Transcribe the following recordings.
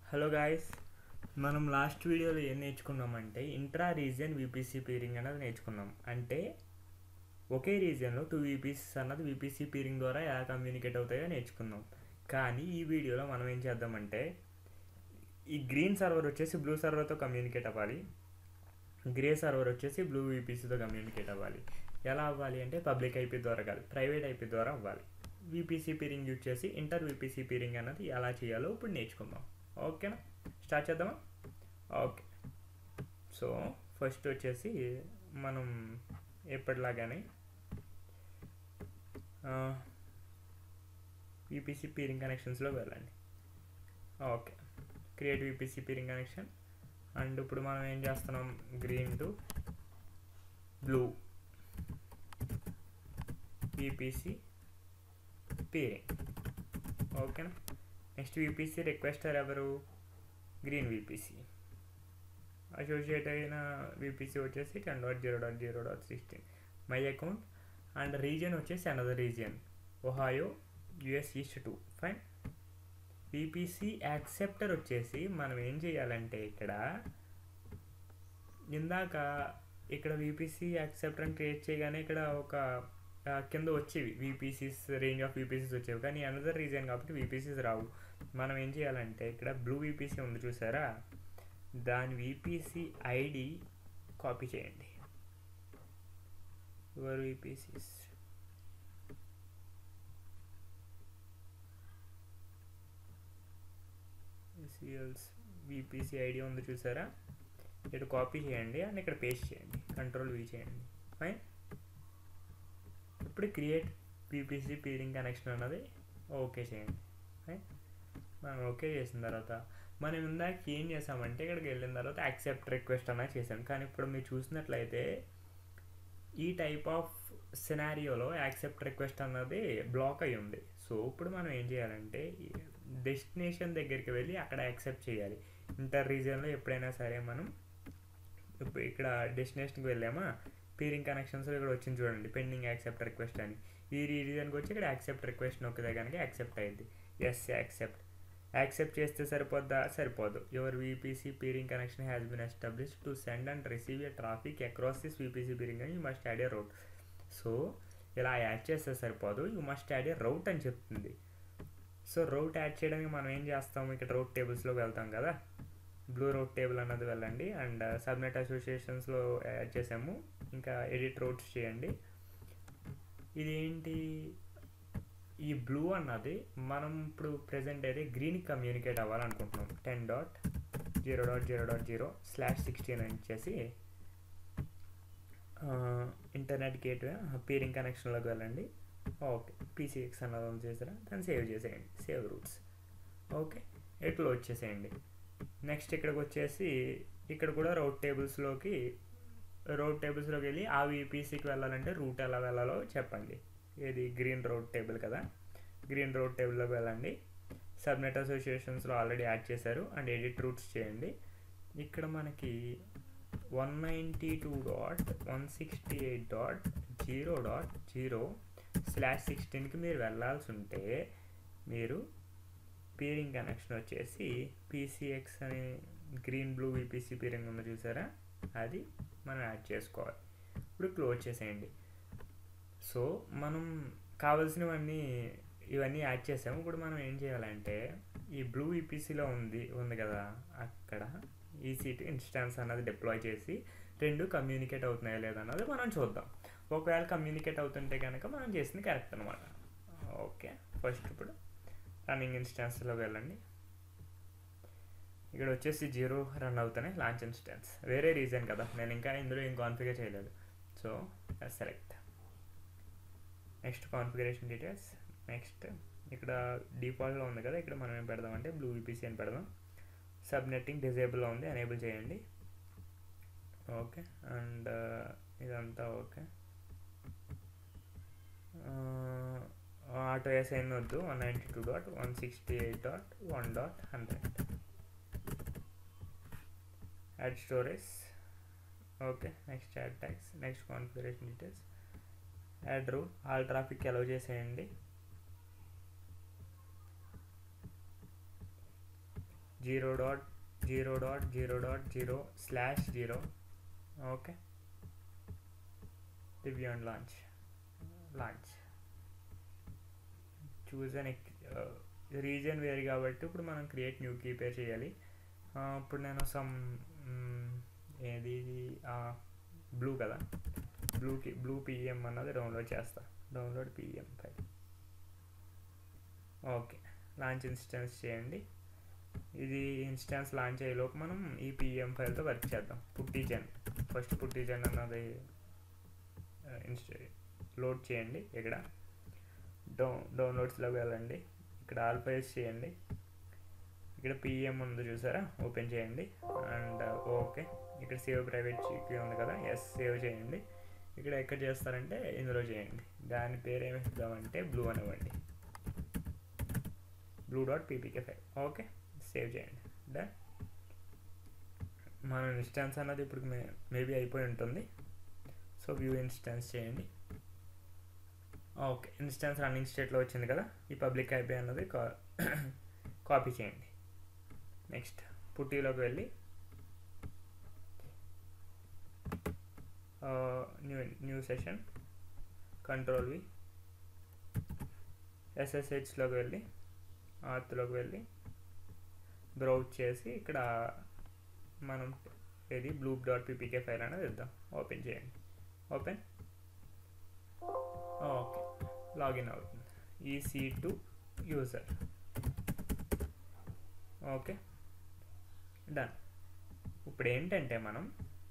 hello guys మనం last వీడియోలో ఏం నేర్చుకున్నామంటే ఇంట్రా రీజియన్ విపిసి పీరింగ్ అనేది నేర్చుకున్నాం అంటే ఒకే రీజియన్లో టూ విపిసిస్ అన్నది విపిసి పీరింగ్ ద్వారా ఎలా కమ్యూనికేట్ అవుతాయో నేర్చుకున్నాం కానీ ఈ వీడియోలో మనం ఏం చేద్దామంటే ఈ గ్రీన్ సర్వర్ వచ్చేసి బ్లూ సర్వర్తో కమ్యూనికేట్ అవ్వాలి గ్రే సర్వర్ వచ్చేసి బ్లూ విపిసితో కమ్యూనికేట్ అవ్వాలి ఎలా అవ్వాలి అంటే పబ్లిక్ ఐపీ ద్వారా కాదు ప్రైవేట్ ఐపీ ద్వారా అవ్వాలి విపిసి పీరింగ్ యూజ్ చేసి ఇంటర్ విపిసి పీరింగ్ అన్నది ఎలా చేయాలో ఇప్పుడు నేర్చుకుందాం ఓకేనా స్టార్ట్ చేద్దామా ఓకే సో ఫస్ట్ వచ్చేసి మనం ఎప్పటిలాగానే విపిసి పీరింగ్ కనెక్షన్స్లో వెళ్ళండి okay create VPC peering connection and ఇప్పుడు మనం ఏం చేస్తున్నాం green to blue VPC peering ఓకేనా నెక్స్ట్ విపిసి రిక్వెస్టర్ ఎవరు గ్రీన్ విపిసి అసోసియేట్ అయిన విపిసి వచ్చేసి ten dot zero dot zero dot sixteen my account and region వచ్చేసి another region Ohio US east two fine VPC acceptor వచ్చేసి మనం ఏం చేయాలంటే ఇక్కడ ఇందాక ఇక్కడ విపిసి యాక్సెప్టర్ అని క్రియేట్ చేయగానే ఇక్కడ ఒక ఆ, కింద వచ్చేవి విపిసిస్ రేంజ్ ఆఫ్ విపిసిస్ వచ్చేవి కానీ అనదర్ రీజన్ కాబట్టి విపిసిస్ రావు మనం ఏం చేయాలంటే ఇక్కడ బ్లూ విపిసి ఉంది చూసారా దాని విపిసి ఐడి కాపీ చేయండి యువర్ విపిసిస్ సిఎల్స్ విపిసి ఐడి ఉంది చూసారా ఇక్కడ కాపీ చేయండి అండ్ ఇక్కడ పేస్ట్ చేయండి కంట్రోల్ వి చేయండి ఫైన్ ఇప్పుడు క్రియేట్ పీపీసీ పీరింగ్ కనెక్షన్ అన్నది ఓకే చేయండి ఫైన్ మనం ఓకే చేసిన తర్వాత మనం ఇందాక ఏం చేసామంటే ఇక్కడికి వెళ్ళిన తర్వాత యాక్సెప్ట్ రిక్వెస్ట్ అన్నది చేసాం కానీ ఇప్పుడు మీరు చూసినట్లయితే ఈ టైప్ ఆఫ్ సినారియోలో యాక్సెప్ట్ రిక్వెస్ట్ అన్నది బ్లాక్ అయి ఉంది సో ఇప్పుడు మనం ఏం చేయాలంటే డెస్టినేషన్ దగ్గరికి వెళ్ళి అక్కడ యాక్సెప్ట్ చేయాలి ఇంటర్ రీజియన్లో ఎప్పుడైనా సరే మనం ఇప్పుడు ఇక్కడ డెస్టినేషన్కి వెళ్ళామా పీరింగ్ కనెక్షన్స్లో ఇక్కడ వచ్చింది చూడండి పెండింగ్ యాక్సెప్ట్ రిక్వెస్ట్ అని ఈ రీజియన్కి వచ్చి ఇక్కడ యాక్సెప్ట్ రిక్వెస్ట్ నొక్కితే కనుక యాక్సెప్ట్ అయ్యింది ఎస్ యాక్సెప్ట్ యాక్సెప్ట్ చేస్తే సరిపోద్దా సరిపోదు your VPC peering connection has been establish to send and receive a traffic across this VPC peering అని you must add a route so ఇలా యాడ్ చేస్తే సరిపోదు you must add a route అని చెప్తుంది so రౌట్ add చేయడానికి మనం ఏం చేస్తాం ఇక్కడ రౌట్ టేబుల్స్లోకి వెళ్తాం కదా బ్లూ రౌట్ టేబుల్ అన్నది వెళ్ళండి అండ్ సబ్నెట్ అసోసియేషన్స్లో యాడ్ చేసాము ఇంకా ఎడిట్ రౌట్స్ చేయండి ఇది ఏంటి ఈ బ్లూ అన్నది మనం ఇప్పుడు ప్రజెంట్ అయితే గ్రీన్ కమ్యూనికేట్ అవ్వాలనుకుంటున్నాం ten dot zero dot zero dot zero slash sixteen అని ఇచ్చేసి ఇంటర్నెట్ గేట్వే పీరింగ్ కనెక్షన్లోకి వెళ్ళండి ఓకే పీసీఎక్స్ అన్నది ఉంది చేసారా దాన్ని సేవ్ చేసేయండి సేవ్ రూట్స్ ఓకే ఎట్లో వచ్చేసేయండి నెక్స్ట్ ఇక్కడికి వచ్చేసి ఇక్కడ కూడా రౌట్ టేబుల్స్లోకి రౌట్ టేబుల్స్లోకి వెళ్ళి ఆ విపిసికి వెళ్ళాలంటే రూట్ ఎలా వెళ్ళాలో చెప్పండి ఇది గ్రీన్ రోడ్ టేబుల్ కదా గ్రీన్ రోడ్ టేబుల్లోకి వెళ్ళండి సబ్నెట్ అసోసియేషన్స్లో ఆల్రెడీ యాడ్ చేశారు అండ్ ఎడిట్ రూట్స్ చేయండి ఇక్కడ మనకి one ninety two dot one sixty eight dot zero dot zero slash సిక్స్టీన్కి మీరు వెళ్ళాల్సి ఉంటే మీరు పీరింగ్ కనెక్షన్ వచ్చేసి పీసీఎక్స్ అనే గ్రీన్ బ్లూ విపిసి పీరింగ్ ఉంది చూసారా అది మనం యాడ్ చేసుకోవాలి ఇప్పుడు క్లోజ్ చేసేయండి సో మనం కావాల్సినవన్నీ ఇవన్నీ యాడ్ చేసాము ఇప్పుడు మనం ఏం చేయాలంటే ఈ బ్లూ ఈపీసీలో ఉంది ఉంది కదా అక్కడ ఈసీటీ ఇన్స్టాన్స్ అన్నది డిప్లాయ్ చేసి రెండు కమ్యూనికేట్ అవుతున్నాయో లేదన్నది మనం చూద్దాం ఒకవేళ కమ్యూనికేట్ అవుతుంటే కనుక మనం చేసింది కరెక్ట్ అనమాట ఓకే ఫస్ట్ ఇప్పుడు రన్నింగ్ ఇన్స్టాన్స్లోకి వెళ్ళండి ఇక్కడ వచ్చేసి జీరో రన్ అవుతున్నాయి లాంచ్ ఇన్స్టాన్స్ వేరే రీజన్ కదా నేను ఇంకా ఇందులో ఏం కాన్ఫిగర్ చేయలేదు so select next configuration details next ఇక్కడ డిఫాల్ట్లో ఉంది కదా ఇక్కడ మనం ఏం పెడదామంటే బ్లూ విపిసి అని పెడదాం సబ్నెట్టింగ్ డిజేబుల్లో ఉంది ఎనేబుల్ చేయండి ఓకే అండ్ ఇదంతా ఓకే ఆటో ఎస్ఐన్ వద్దు one ninety two dot one sixty eight dot one dot hundred add storage okay next add tags next configuration details add rule all traffic allow చేసేయండి zero dot zero dot zero dot zero slash zero okay review and launch launch choose an region వేరు కాబట్టి ఇప్పుడు మనం create new key pair చేయాలి ఆ, ఇప్పుడు నేను some ఏది బ్లూ కదా బ్లూకి బ్లూ పిఎం అన్నది డౌన్లోడ్ చేస్తా download PEM file okay launch instance చేయండి ఇది ఇన్స్టెన్స్ లాంచ్ అయ్యేలోపు మనం ఈ పిఎం ఫైల్తో వర్క్ చేద్దాం పుట్టిజన్ ఫస్ట్ పుట్టిజన్ అన్నది ఇన్స్ట లోడ్ చేయండి ఇక్కడ డౌన్ డౌన్లోడ్స్లోకి వెళ్ళండి ఇక్కడ ఆల్ ఫైల్స్ చేయండి ఇక్కడ పిఎం ఉంది చూసారా ఓపెన్ చేయండి అండ్ ఓకే ఇక్కడ సేవ్ ప్రైవేట్ ఉంది కదా ఎస్ సేవ్ చేయండి ఇక్కడ ఎక్కడ చేస్తారంటే ఇందులో చేయండి దాని పేరు ఏమి ఇద్దామంటే బ్లూ అనివ్వండి blue dot PPK file okay save చేయండి డన్ మన ఇన్స్టాన్స్ అన్నది ఇప్పుడు మే మేబీ అయిపోయి ఉంటుంది సో వ్యూ ఇన్స్టాన్స్ చేయండి ఓకే ఇన్స్టాన్స్ రన్నింగ్ స్టేట్లో వచ్చింది కదా ఈ పబ్లిక్ ఐపీ అన్నది కాపీ చేయండి నెక్స్ట్ పుట్టీలోకి వెళ్ళి new new session control V ఎస్ఎస్హెచ్లోకి వెళ్ళి ఆర్త్లోకి వెళ్ళి బ్రౌజ్ చేసి ఇక్కడ మనం ఇది బ్లూ డాట్ పీపీకే ఫైల్ అనేది ఇద్దాం ఓపెన్ చేయండి ఓపెన్ ఓకే లాగిన్ అవుతుంది EC two user okay done ఇప్పుడు ఏంటంటే మనం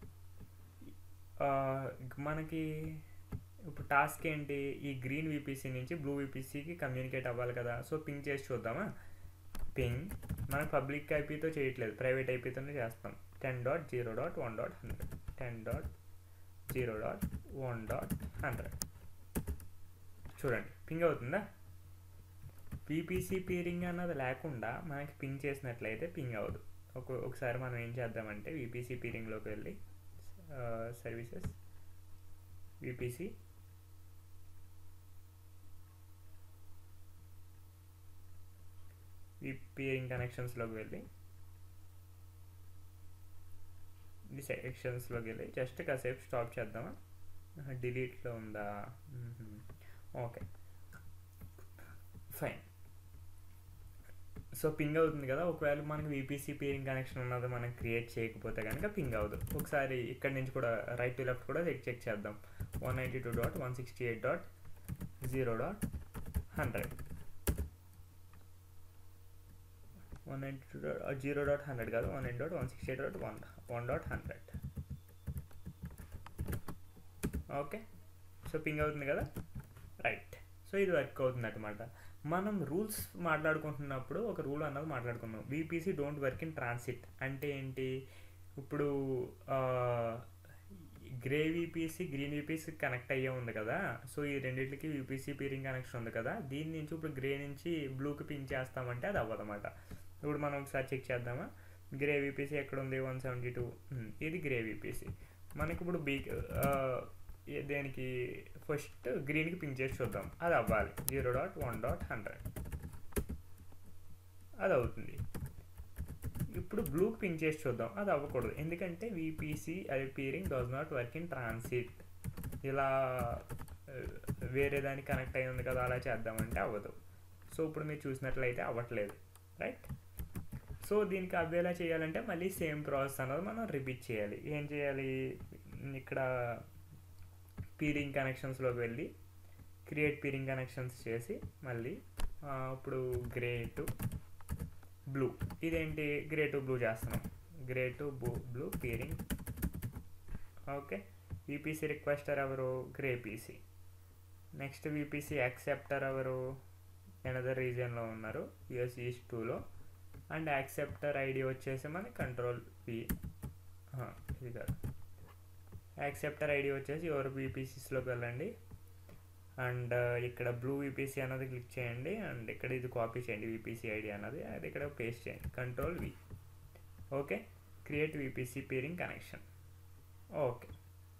ఆ, మనకి ఇప్పుడు టాస్క్ ఏంటి ఈ గ్రీన్ విపిసి నుంచి బ్లూ విపిసికి కమ్యూనికేట్ అవ్వాలి కదా సో పింగ్ చేసి చూద్దామా పింగ్ మనం పబ్లిక్ ఐపీతో చేయట్లేదు ప్రైవేట్ ఐపీతోనే చేస్తాం ten dot zero dot one dot hundred ten dot zero dot one dot hundred చూడండి పింగ్ అవుతుందా పీపీసీ పీరింగ్ అన్నది లేకుండా మనకి పింగ్ చేసినట్లయితే పింగ్ అవ్వదు ఒక ఒకసారి మనం ఏం చేద్దామంటే విపిసి పీరింగ్లోకి వెళ్ళి సర్వీసెస్ విపిసి పీరింగ్ కనెక్షన్స్లోకి వెళ్ళి ఈ సెక్షన్స్లోకి వెళ్ళి జస్ట్ కాసేపు స్టాప్ చేద్దామా డిలీట్లో ఉందా ఓకే ఫైన్ సో పింగ్ అవుతుంది కదా ఒకవేళ మనకి విపిసి పీరింగ్ కనెక్షన్ ఉన్నది మనం క్రియేట్ చేయకపోతే కనుక పింగ్ అవ్వదు ఒకసారి ఇక్కడ నుంచి కూడా రైట్ టు లెఫ్ట్ కూడా చెక్ చెక్ చేద్దాం one ninety two dot one sixty eight dot zero dot hundred one ninety two dot zero dot hundred కాదు one nine dot one sixty eight dot one one dot hundred okay so ping అవుతుంది కదా right so ఇది work అవుతుంది అనమాట మనం rules మాట్లాడుకుంటున్నప్పుడు ఒక rule అన్నది మాట్లాడుకున్నాం VPC don't work in transit అంటే ఏంటి ఇప్పుడు grey VPC green VPC connect అయ్యే ఉంది కదా సో ఈ రెండింటికి వీపీసీ పీరింగ్ కనెక్షన్ ఉంది కదా దీని నుంచి ఇప్పుడు గ్రే నుంచి బ్లూకి పింక్ చేస్తామంటే అది అవ్వదన్నమాట ఇప్పుడు మనం ఒకసారి చెక్ చేద్దామా గ్రే వీపీసీ ఎక్కడ ఉంది వన్ సెవెంటీ టూ ఇది గ్రే వీపీసీ మనకి ఇప్పుడు బీ ఏ- దేనికి ఫస్ట్ గ్రీన్కి పింక్ చేసి చూద్దాం అది అవ్వాలి zero dot one dot hundred అది అవుతుంది ఇప్పుడు బ్లూకి పింక్ చేసి చూద్దాం అది అవ్వకూడదు ఎందుకంటే VPC peering does not work in transit ఇలా ఆ, వేరే దానికి కనెక్ట్ అయి ఉంది కదా అలా చేద్దామంటే అవ్వదు సో ఇప్పుడు మీరు చూసినట్లయితే అవ్వట్లేదు రైట్ సో దీనికి అవ్వేలా చేయాలంటే మళ్ళీ సేమ్ ప్రాసెస్ అన్నది మనం రిపీట్ చేయాలి ఏం చేయాలి ఇక్కడ పీరింగ్ కనెక్షన్స్లోకి వెళ్ళి క్రియేట్ పీరింగ్ కనెక్షన్స్ చేసి మళ్ళీ ఆ, ఇప్పుడు గ్రే టు బ్లూ ఇదేంటి గ్రే టు బ్లూ చేస్తున్నాం grey to blue blue peering okay VPC requester ఎవరు grey VPC next VPC acceptor ఎవరు ఎనదర్ రీజియన్లో ఉన్నారు యుఎస్ ఈస్ట్ టూలో అండ్ యాక్సెప్టర్ ఐడి వచ్చేసి మనకి కంట్రోల్ పి ఇది కాదు యాక్సెప్టర్ ఐడి వచ్చేసి ఎవరు విపిసిస్లోకి వెళ్ళండి అండ్ ఇక్కడ బ్లూ విపిసి అన్నది క్లిక్ చేయండి అండ్ ఇక్కడ ఇది కాపీ చేయండి విపిసి ఐడి అన్నది అది ఇక్కడ పేస్ట్ చేయండి control V okay create VPC peering connection okay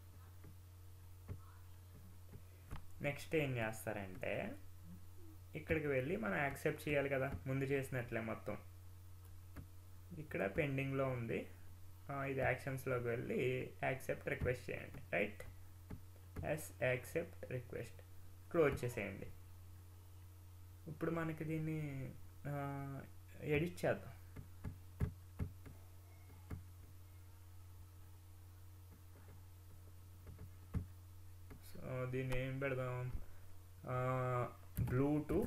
next ఏం చేస్తారంటే ఇక్కడికి వెళ్ళి మనం యాక్సెప్ట్ చేయాలి కదా ముందు చేసినట్లే మొత్తం ఇక్కడ పెండింగ్లో ఉంది ఆ, ఇది యాక్షన్స్లోకి వెళ్ళి యాక్సెప్ట్ రిక్వెస్ట్ చేయండి right yes accept request close చేసేయండి ఇప్పుడు మనకి దీన్ని ఎడిట్ చేద్దాం సో దీన్ని ఏం పెడదాం blue to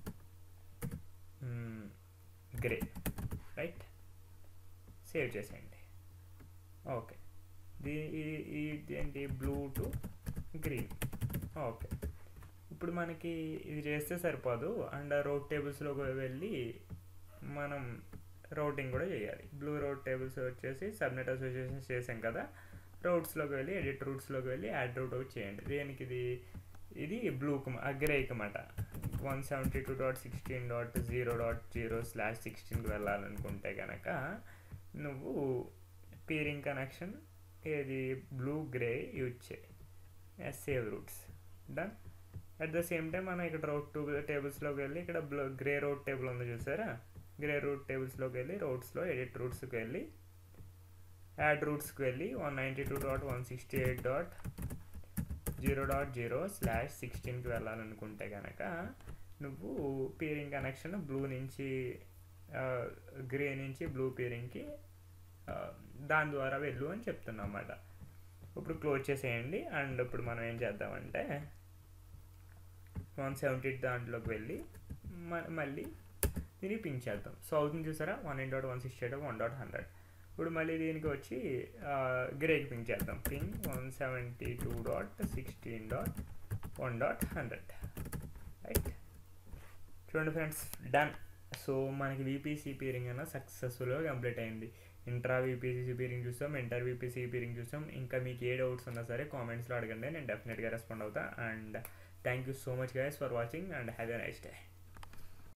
grey right save చేసేయండి ఓకే దీ ఈ- ఈ ఏంటి బ్లూ టు గ్రీన్ ఓకే ఇప్పుడు మనకి ఇది చేస్తే సరిపోదు అండ్ రోడ్ టేబుల్స్లోకి వెళ్ళి మనం రౌటింగ్ కూడా చేయాలి బ్లూ రోడ్ టేబుల్స్ వచ్చేసి సబ్నెట్ అసోసియేషన్ చేసాం కదా రూట్స్లోకి వెళ్ళి ఎడిట్ రూట్స్లోకి వెళ్ళి యాడ్ రూట్ అవుట్ చేయండి దేనికి ఇది ఇది బ్లూకు అగ్రేక్ అన్నమాట one seventy two dot sixteen dot zero dot zero slash సిక్స్టీన్కి వెళ్ళాలనుకుంటే కనుక నువ్వు పీరింగ్ కనెక్షన్ ఏది బ్లూ గ్రే యూజ్ చేయి save routes done at the same time మనం ఇక్కడ రోడ్ టూ టేబుల్స్లోకి వెళ్ళి ఇక్కడ బ్లూ గ్రే రోడ్ టేబుల్ ఉంది చూసారా గ్రే రూట్ టేబుల్స్లోకి వెళ్ళి రోడ్స్లో ఎడిట్ రూట్స్కి వెళ్ళి యాడ్ రూట్స్కి వెళ్ళి one ninety two dot one sixty eight dot zero dot zero slash సిక్స్టీన్కి వెళ్ళాలనుకుంటే కనుక నువ్వు పీరింగ్ కనెక్షన్ బ్లూ నుంచి గ్రే నుంచి బ్లూ పీరింగ్కి దాని ద్వారా వెళ్ళు అని చెప్తున్నా అన్నమాట ఇప్పుడు క్లోజ్ చేసేయండి అండ్ ఇప్పుడు మనం ఏం చేద్దామంటే వన్ సెవెంటీ దాంట్లోకి వెళ్ళి మ- మళ్ళీ దీన్ని పింక్ చేద్దాం సో అవుతుంది చూసారా one eight dot one sixty eight one dot hundred ఇప్పుడు మళ్ళీ దీనికి వచ్చి గ్రేకి పింక్ చేద్దాం ping one seventy two dot sixteen dot one dot hundred right చూడండి ఫ్రెండ్స్ డన్ సో మనకి వీపీసీ పీరింగ్ అన్న సక్సెస్ఫుల్గా కంప్లీట్ అయింది ఇంట్రా వీపీసీ పీరింగ్ చూసాం ఇంటర్ వీపీసీ పీరింగ్ చూసాం ఇంకా మీకు ఏ డౌట్స్ ఉన్నా సరే కామెంట్స్లో అడగండి నేను డెఫినెట్గా రెస్పాండ్ అవుతా and thank you so much guys for watching and have a nice day